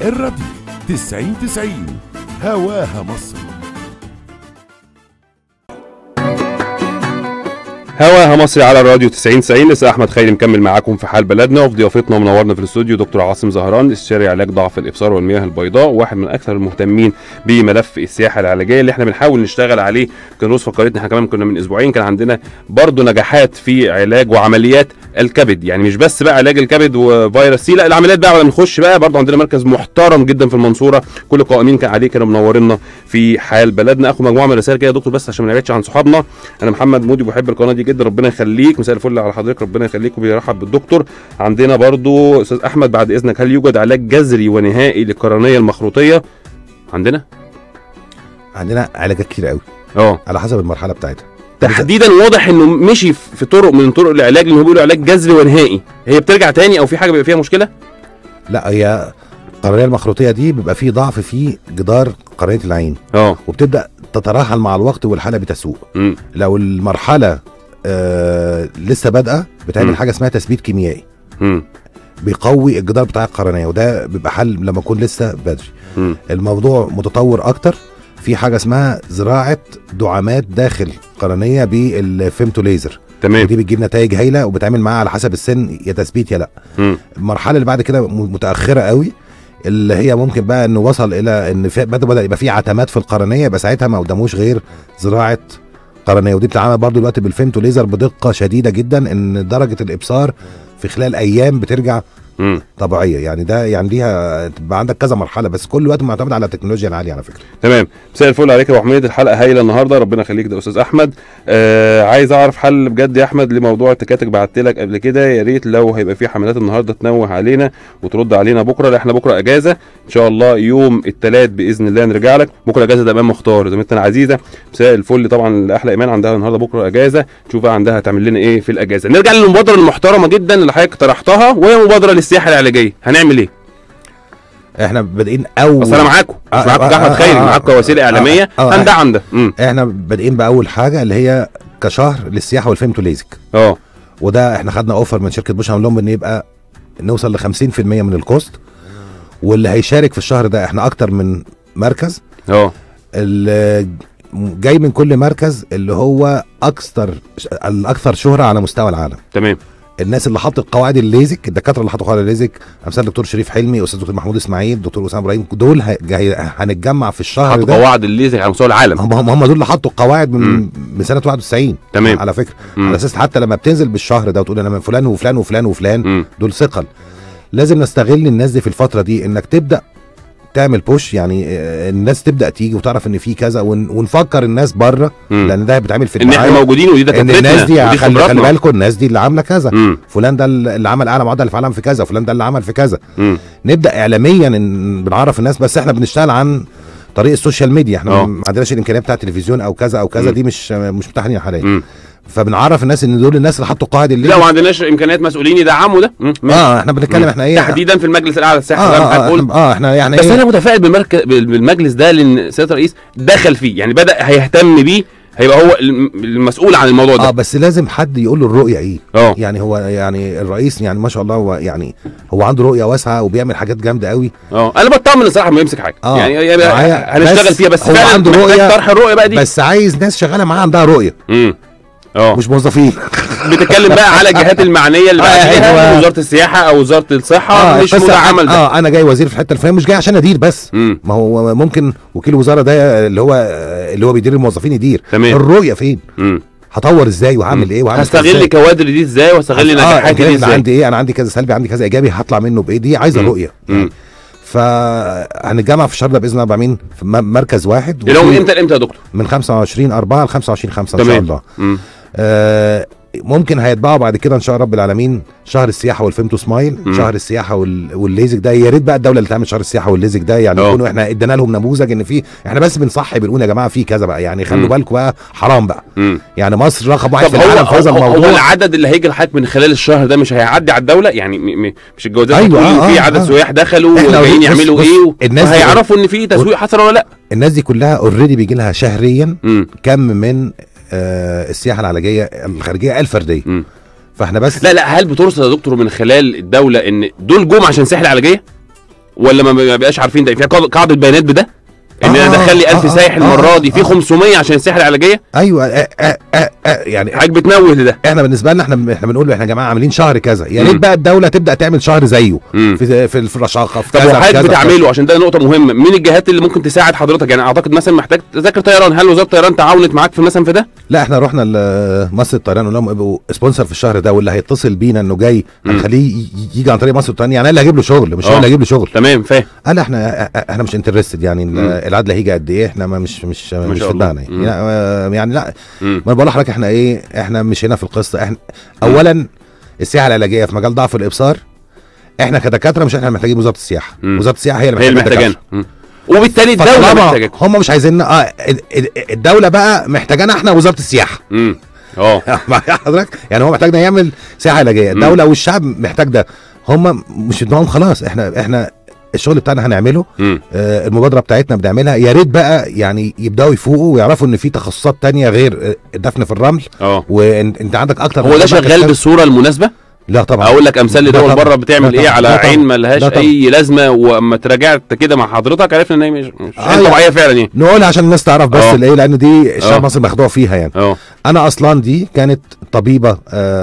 الراديو 90 90 هواها مصر هواها مصري على الراديو 90 90 لسه احمد خيري مكمل معاكم في حال بلدنا وفي ضيافتنا ومنورنا في الاستوديو دكتور عاصم زهران استشاري علاج ضعف الابصار والمياه البيضاء واحد من اكثر المهتمين بملف السياحه العلاجيه اللي احنا بنحاول نشتغل عليه كان رؤوس فقرتنا احنا كمان كنا من اسبوعين كان عندنا برضه نجاحات في علاج وعمليات الكبد يعني مش بس بقى علاج الكبد وفيروس سي لا العمليات بقى ولا نخش بقى برضه عندنا مركز محترم جدا في المنصوره كل القائمين كان عليه كانوا منورينا في حال بلدنا اخد مجموعه من الرسائل كده يا دكتور بس عشان ما نبعدش عن صحابنا انا محمد مودي بحب القناه دي جدا ربنا يخليك مساء الفل على حضرتك ربنا يخليك وبيرحب بالدكتور عندنا برضو استاذ احمد بعد اذنك هل يوجد علاج جذري ونهائي للقرنيه المخروطيه عندنا عندنا علاجات كتير قوي اه على حسب المرحله بتاعتها تحديدا واضح انه مشي في طرق من طرق العلاج اللي هو بيقولوا علاج جذري ونهائي هي بترجع تاني او في حاجه بيبقى فيها مشكله لا هي القرنيه المخروطيه دي بيبقى فيه ضعف في جدار قرنيه العين اه وبتبدا تتراحل مع الوقت والحاله بتسوء امم لو المرحله آه لسه بادئه مم. بتعمل حاجه اسمها تثبيت كيميائي امم بيقوي الجدار بتاع القرنيه وده بيبقى حل لما يكون لسه بدري امم الموضوع متطور اكتر في حاجه اسمها زراعه دعامات داخل القرنيه بالفيمتو ليزر تمام ودي بتجيب نتائج هايله وبتعمل معاها على حسب السن يا تثبيت يا لا امم المرحله اللي بعد كده م- متاخره قوي اللي هي ممكن بقى انه وصل الى ان في بدا بدا يبقى في عتمات في القرنيه يبقى ساعتها ما قداموش غير زراعه قرنيه ودي بتتعمل برضو دلوقتي بالفيمتو ليزر بدقه شديده جدا ان درجه الابصار في خلال ايام بترجع امم طبيعيه يعني ده يعني ليها تبقى عندك كذا مرحله بس كل وقت معتمد على التكنولوجيا العاليه على فكره تمام مساء الفل عليك يا ابو حميد الحلقه هايله النهارده ربنا يخليك ده استاذ احمد آه عايز اعرف حل بجد يا احمد لموضوع التكاتك بعت لك قبل كده يا ريت لو هيبقى في حملات النهارده تنوه علينا وترد علينا بكره لا احنا بكره اجازه ان شاء الله يوم الثلاث باذن الله نرجع لك بكره اجازه ده امام مختار زميلتنا العزيزه مساء الفل طبعا احلى ايمان عندها النهارده بكره اجازه نشوف بقى عندها هتعمل لنا ايه في الاجازه نرجع للمبادره المحترمه جدا اللي حضرتك طرحتها وهي مبادره للسياحه العلاجيه هنعمل ايه احنا بادئين اول اصل انا معاكم مش آه، معاكم آه، كاحمد آه، خيري آه، معاكم كوسيله آه، اعلاميه آه، آه، هندعم ده امم احنا بادئين باول حاجه اللي هي كشهر للسياحه والفيمتو ليزك اه وده احنا خدنا اوفر من شركه بوش لهم ان يبقى نوصل ل 50% من الكوست واللي هيشارك في الشهر ده احنا اكتر من مركز اه اللي جاي من كل مركز اللي هو اكثر الاكثر شهره على مستوى العالم تمام الناس اللي حطت قواعد الليزك الدكاتره اللي حطوا قواعد الليزك امثال دكتور شريف حلمي استاذ دكتور محمود اسماعيل دكتور اسامه ابراهيم دول ه- جاي- هنتجمع في الشهر حطوا ده قواعد الليزك على مستوى العالم هم هم هم دول اللي حطوا القواعد من مم. من سنه 91 تمام. على فكره مم. على اساس حتى لما بتنزل بالشهر ده وتقول انا من فلان وفلان وفلان وفلان مم. دول ثقل لازم نستغل الناس دي في الفتره دي انك تبدا تعمل بوش يعني آه، الناس تبدا تيجي وتعرف ان في كذا ون- ونفكر الناس بره مم. لان ده بيتعمل في ان احنا الدعاية. موجودين ودي ان دكاترتنا الناس دي ودي خلي, خلي خبراتنا بالكم الناس دي اللي عامله كذا مم. فلان ده اللي عمل اعلى معدل في العالم في كذا فلان ده اللي عمل في كذا مم. نبدا اعلاميا ان بنعرف الناس بس احنا بنشتغل عن طريق السوشيال ميديا احنا اه. ما عندناش الامكانيه بتاعه التلفزيون او كذا او كذا مم. دي مش مش متاحه لنا حاليا مم. فبنعرف الناس ان دول الناس اللي حطوا قواعد اللي لا وما عندناش امكانيات مسؤولين يدعموا ده مم. ماشي. اه احنا بنتكلم مم. احنا ايه تحديدا في المجلس الاعلى اه للسياحه زي ما اه, حضرتك آه, قلت احنا, اه احنا يعني بس ايه انا متفائل بالمركز بالمجلس ده لان سياده الرئيس دخل فيه يعني بدا هيهتم بيه هيبقى هو الم- المسؤول عن الموضوع اه ده بس لازم حد يقول له الرؤيه ايه اه يعني هو يعني الرئيس يعني ما شاء الله هو يعني هو عنده رؤيه واسعه وبيعمل حاجات جامده قوي اه انا بطمن الصراحه ما يمسك حاجه اه. يعني يبقى معايا. هنشتغل بس فيها بس هو فعلا عنده محتاج رؤية، طرح الرؤيه بقى دي بس عايز ناس شغاله معاه عندها رؤيه امم اه مش موظفين بتتكلم بقى على الجهات المعنيه اللي آه، بعديها أيوة. وزاره السياحه او وزاره الصحه مش القصة- متعامل ده اه انا جاي وزير في الحته الفلانيه مش جاي عشان ادير بس امم ما هو ممكن وكيل وزاره ده اللي هو اللي هو بيدير الموظفين يدير تمام. الرؤيه فين امم هطور ازاي وهعمل ايه وهعمل كذا هستغل إزاي؟ كوادر دي ازاي واستغل اه نجاحاتي دي الإمكانيات اللي ازاي عندي ايه انا عندي كذا سلبي عندي كذا ايجابي هطلع منه بايه دي عايزه مم. رؤيه مم. فهنتجمع في الشهر ده باذن الله 40 في م- مركز واحد اللي هو من وفي- امتى لامتى يا دكتور من 25 4 ل 25 5 ان شاء تمام. الله امم آه ممكن هيتباعوا بعد كده ان شاء رب العالمين شهر السياحه والفيمتو سمايل مم. شهر السياحه وال... والليزك ده يا ريت بقى الدوله اللي تعمل شهر السياحه والليزك ده يعني اه. يكونوا احنا ادينا لهم نموذج ان في احنا بس بنصحي بنقول يا جماعه في كذا بقى يعني خلوا مم. بالكم بقى حرام بقى امم يعني مصر رقم واحد طب في هو العالم في هذا هو, هو الموضوع العدد اللي هيجي لحضرتك من خلال الشهر ده مش هيعدي على الدوله يعني م م مش الجوازات أيوة، هتقول آه، في آه، عدد آه. سياح دخلوا إحنا وجايين بص- يعملوا بص، ايه الناس دي- هيعرفوا ان في تسويق حصل ولا لا الناس دي كلها اوريدي بيجي لها شهريا امم كم من آه السياحه العلاجيه الخارجيه الفرديه امم فاحنا بس لا لا هل بترصد يا دكتور من خلال الدوله ان دول جم عشان سياحه العلاجيه ولا ما ما بقاش عارفين ده في قاعده قاعدة بيانات بده ان انا آه، ادخل لي 1000 آه، سايح آه، المره دي في آه. 500 عشان السياحه العلاجيه ايوه آه آه آه آه يعني حضرتك بتنوه لده احنا بالنسبه لنا احنا احنا بنقول احنا يا جماعه عاملين شهر كذا يا ريت مم. بقى الدوله تبدا تعمل شهر زيه مم. في في في الرشاقه في طب كذا في وحضرتك كذا في كذا. بتعمله عشان ده نقطه مهمه مين الجهات اللي ممكن تساعد حضرتك يعني اعتقد مثلا محتاج تذاكر طيران هل وزاره الطيران تعاونت معاك في مثلا في ده لا احنا رحنا لمصر الطيران قلنا لهم ابقوا سبونسر في الشهر ده واللي هيتصل بينا انه جاي مم. هنخليه ي- يجي عن طريق مصر الطيران يعني انا اللي هجيب له شغل مش آه. هو اللي هيجيب له شغل تمام فاهم قال احنا احنا مش انترستد يعني ال- مم. العدل هيجي قد ايه احنا ما مش مش ما مش شاء في الله. دماغنا مم. يعني, لا، يعني لا مم. ما انا بقول لحضرتك احنا ايه احنا مش هنا في القصه احنا اولا السياحه العلاجيه في مجال ضعف الابصار احنا كدكاتره مش احنا محتاجين وزاره السياحه مم. وزاره السياحه هي اللي هي اللي محتاجة محتاجانا مم. وبالتالي الدوله فطالما محتاجاك هم مش عايزيننا اه ال- ال- الدوله بقى محتاجانا احنا وزاره السياحه مم. اه معايا حضرتك يعني هو محتاجنا يعمل سياحه علاجيه مم. الدوله والشعب محتاج ده هم مش في دماغهم خلاص احنا احنا الشغل بتاعنا هنعمله مم. آه، المبادره بتاعتنا بنعملها يا ريت بقى يعني يبداوا يفوقوا ويعرفوا ان في تخصصات تانية غير آه، الدفن في الرمل اه وانت انت عندك اكتر هو ده من شغال مركز- بالصوره المناسبه لا طبعا اقول لك امثال لا لدول طبعا. بره بتعمل لا ايه طبعا. على لا طبعا. عين ملهاش لا طبعا. اي لازمه واما تراجعت كده مع حضرتك عرفنا ان هي مش مش آه، عين يعني- طبيعيه فعلا يعني نقول عشان الناس تعرف بس آه. الايه لان دي الشعب آه. المصري مخدوع فيها يعني اه انا اصلا دي كانت طبيبه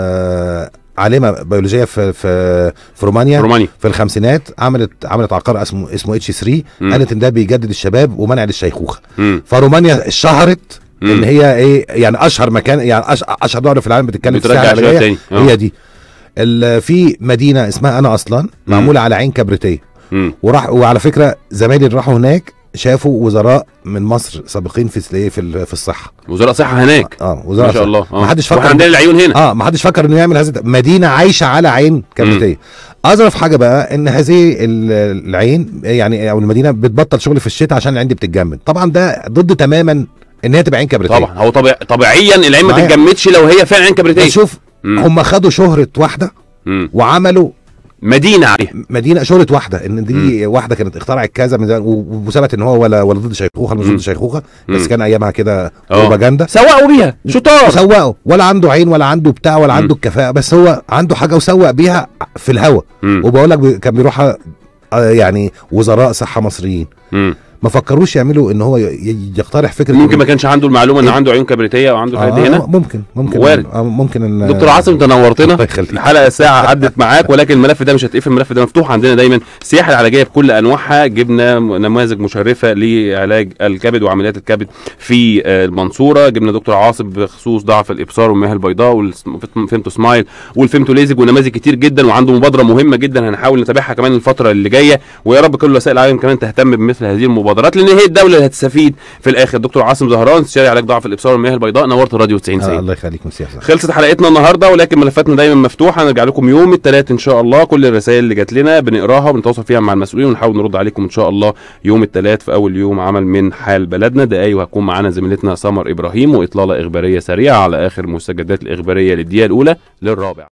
آه عالمه بيولوجيه في في في رومانيا رومانيا في الخمسينات عملت عملت عقار اسمه اسمه اتش 3 مم. قالت ان ده بيجدد الشباب ومنع للشيخوخه مم. فرومانيا اشتهرت مم. ان هي ايه يعني اشهر مكان يعني أش- اشهر دوله في العالم بتتكلم في بترجع السياحه شباب العلاجيه تاني آه. هي دي ال- في مدينه اسمها انا اصلا معموله على عين كبريتيه مم. وراح وعلى فكره زمايلي اللي راحوا هناك شافوا وزراء من مصر سابقين في الايه في ال- في الصحه وزراء صحه هناك اه وزراء ما شاء صحة. الله اه ما حدش واحنا فكر عندنا العيون هنا اه ما حدش فكر انه يعمل هذا مدينه عايشه على عين كبريتيه اظرف حاجه بقى ان هذه ال- العين يعني او المدينه بتبطل شغل في الشتاء عشان العين دي بتتجمد طبعا ده ضد تماما ان هي تبقى عين كبريتيه طبعا هو طبيعي طبيعيا العين ما معايا. تتجمدش لو هي فعلا عين بس كبريتيه شوف مم. هم خدوا شهره واحده مم. وعملوا مدينه عليها مدينه شهره واحده ان دي واحده كانت اخترعت كذا من زمان و- وثبت ان هو ولا ولا ضد شيخوخه مش مم. ضد شيخوخه بس مم. كان ايامها كده آه. بروباجندا سوقوا بيها شطار وسوقوا ولا عنده عين ولا عنده بتاع ولا مم. عنده الكفاءه بس هو عنده حاجه وسوق بيها في الهوا مم. وبقول لك بي- كان بيروح آه، يعني وزراء صحه مصريين مم. ما فكروش يعملوا ان هو ي- ي- يقترح فكره ممكن إن- ما كانش عنده المعلومه ان إيه؟ عنده عيون كبريتيه او عنده الحاجات دي آه هنا ممكن ممكن وارد. آه ممكن ان دكتور عاصم انت نورتنا الله يخليك. الحلقه ساعه عدت معاك ولكن الملف ده مش هتقفل الملف ده مفتوح عندنا دايما السياحه العلاجيه بكل انواعها جبنا نماذج مشرفه لعلاج الكبد وعمليات الكبد في آه، المنصوره جبنا دكتور عاصم بخصوص ضعف الابصار والمياه البيضاء والفيمتو سمايل والفيمتو ليزك ونماذج كتير جدا وعنده مبادره مهمه جدا هنحاول نتابعها كمان الفتره اللي جايه ويا رب كل وسائل العالم كمان تهتم بمثل هذه المبادرات لان هي الدوله اللي هتستفيد في الاخر دكتور عاصم زهران استشاري علاج ضعف الابصار والمياه البيضاء نورت الراديو 90 آه سنه الله يخليك مسيح صح. خلصت حلقتنا النهارده ولكن ملفاتنا دايما مفتوحه هنرجع لكم يوم الثلاث ان شاء الله كل الرسائل اللي جات لنا بنقراها وبنتواصل فيها مع المسؤولين ونحاول نرد عليكم ان شاء الله يوم الثلاث في اول يوم عمل من حال بلدنا دقايق وهتكون معانا زميلتنا سمر ابراهيم واطلاله اخباريه سريعه على اخر المستجدات الاخباريه للدقيقه الاولى للرابع